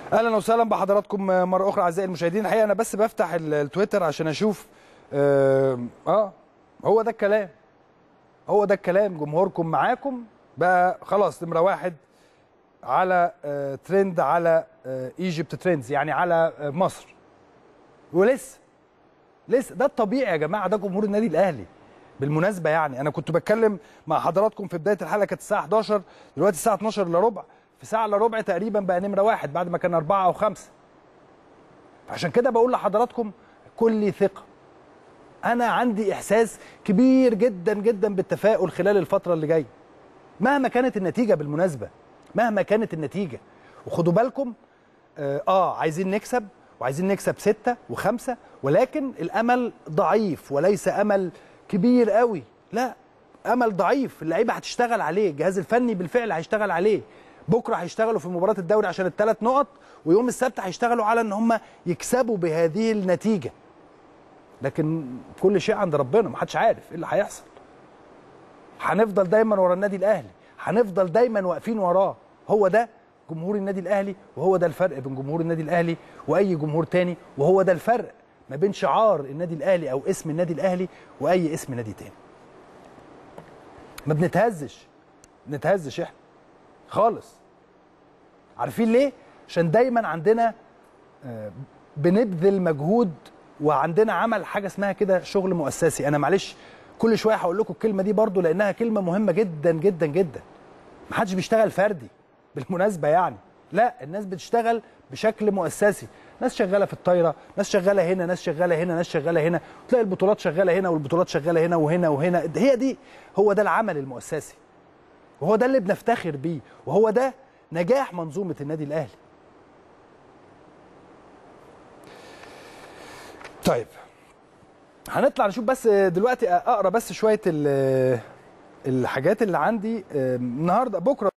اهلا وسهلا بحضراتكم مره اخرى اعزائي المشاهدين الحقيقه انا بس بفتح ال- التويتر عشان اشوف اه, آه هو ده الكلام هو ده الكلام جمهوركم معاكم بقى خلاص نمره واحد على آه ترند على آه ايجيبت ترندز يعني على آه مصر ولسه لسه ده الطبيعي يا جماعه ده جمهور النادي الاهلي بالمناسبه يعني انا كنت بتكلم مع حضراتكم في بدايه الحلقه كانت الساعه 11 دلوقتي الساعه 12 الا ربع في ساعه الا ربع تقريبا بقى نمره واحد بعد ما كان اربعه او خمسه عشان كده بقول لحضراتكم كل ثقه انا عندي احساس كبير جدا جدا بالتفاؤل خلال الفتره اللي جايه مهما كانت النتيجه بالمناسبه مهما كانت النتيجه وخدوا بالكم اه, آه عايزين نكسب وعايزين نكسب ستة وخمسة ولكن الأمل ضعيف وليس أمل كبير قوي لا أمل ضعيف اللعيبة هتشتغل عليه الجهاز الفني بالفعل هيشتغل عليه بكرة هيشتغلوا في مباراة الدوري عشان الثلاث نقط ويوم السبت هيشتغلوا على ان هم يكسبوا بهذه النتيجة لكن كل شيء عند ربنا محدش عارف ايه اللي هيحصل هنفضل دايما ورا النادي الاهلي هنفضل دايما واقفين وراه هو ده جمهور النادي الاهلي وهو ده الفرق بين جمهور النادي الاهلي واي جمهور تاني وهو ده الفرق ما بين شعار النادي الاهلي او اسم النادي الاهلي واي اسم نادي تاني ما بنتهزش بنتهزش احنا خالص عارفين ليه عشان دايما عندنا آه، بنبذل مجهود وعندنا عمل حاجه اسمها كده شغل مؤسسي انا معلش كل شويه هقول لكم الكلمه دي برضو لانها كلمه مهمه جدا جدا جدا محدش بيشتغل فردي بالمناسبه يعني لا الناس بتشتغل بشكل مؤسسي ناس شغاله في الطايره ناس شغاله هنا ناس شغاله هنا ناس شغاله هنا تلاقي البطولات شغاله هنا والبطولات شغاله هنا وهنا وهنا هي دي هو ده العمل المؤسسي وهو ده اللي بنفتخر بيه وهو ده نجاح منظومه النادي الاهلي طيب هنطلع نشوف بس دلوقتي اقرا بس شويه ال- الحاجات اللي عندي النهارده بكره